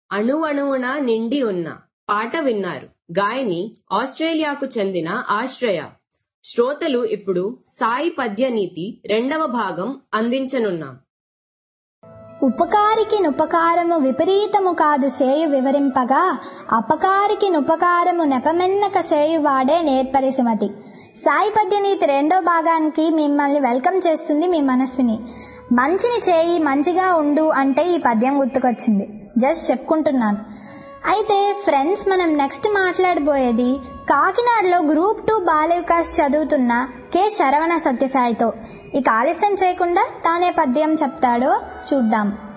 అణువణువున నిండి ఉన్న పాట విన్నారు గాయని ఆస్ట్రేలియాకు చెందిన ఆశ్రయ శ్రోతలు ఇప్పుడు సాయి పద్యనీతి రెండవ భాగం అందించనున్నాం ఉపకారికి నుపకారము విపరీతము కాదు సేయు వివరింపగా అపకారికి నుపకారము నెపమెన్నక సేయువాడే నేర్పరి సుమతి సాయి పద్యనీతి రెండో భాగానికి మిమ్మల్ని వెల్కమ్ చేస్తుంది మీ మనస్విని మంచిని చేయి మంచిగా ఉండు అంటే ఈ పద్యం గుర్తుకొచ్చింది జస్ట్ చెప్పుకుంటున్నాను అయితే ఫ్రెండ్స్ మనం నెక్స్ట్ మాట్లాడబోయేది కాకినాడలో గ్రూప్ టూ బాల వికాస్ చదువుతున్న కె శరవణ సత్యసాయితో ఇక ఆలస్యం చేయకుండా తానే పద్యం చెప్తాడో చూద్దాం